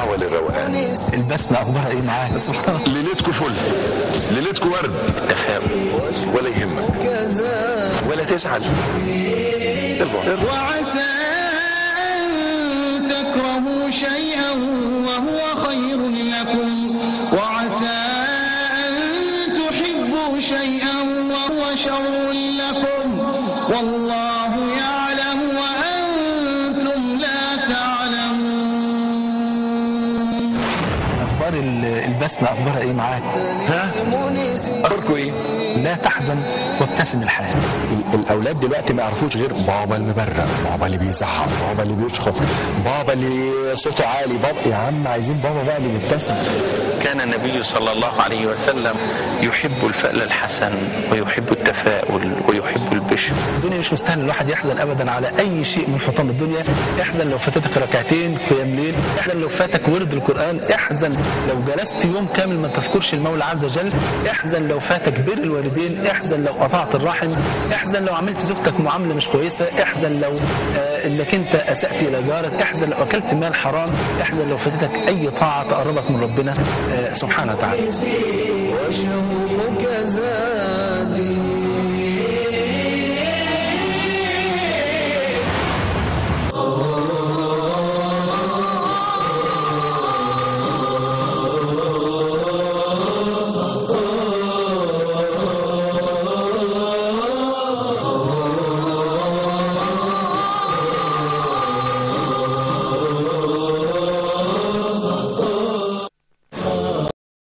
دعوة للروقان البسمة أخبارها إيه معاك سبحان الله ليلتكم فل ليلتكم ورد تفاؤل ولا يهمك ولا تزعل ارضى وعسى أن تكرهوا شيئا وهو خير لكم وعسى أن تحبوا شيئا وهو شر لكم والله يعلم وأنتم لا تعلمون أخبار ال- البسمة أخبارها إيه معاك ها اخباركم ايه لا تحزن وابتسم الحياة ال- الاولاد دلوقتي ما يعرفوش غير بابا المبرق بابا اللي بيزعق بابا اللي بيشخط بابا اللي صوته عالي بابا يا عم عايزين بابا بقى اللي بيبتسم كان النبي صلى الله عليه وسلم يحب الفأل الحسن ويحب التفاؤل ويحب البشر الدنيا مش مستاهل الواحد يحزن ابدا على اي شيء من حطام الدنيا احزن لو فاتتك ركعتين قيام ليل احزن لو فاتك ورد القران احزن لو جلست يوم كامل ما تذكرش المولى عز وجل احزن لو فاتك بر الوالدين احزن لو قطعت الرحم احزن لو عملت زوجتك معامله مش كويسه احزن لو آه انك انت اسات الى جارك احزن لو اكلت مال حرام احزن لو فاتتك اي طاعه تقربك من ربنا آه سبحانه وتعالى وشوقك زادي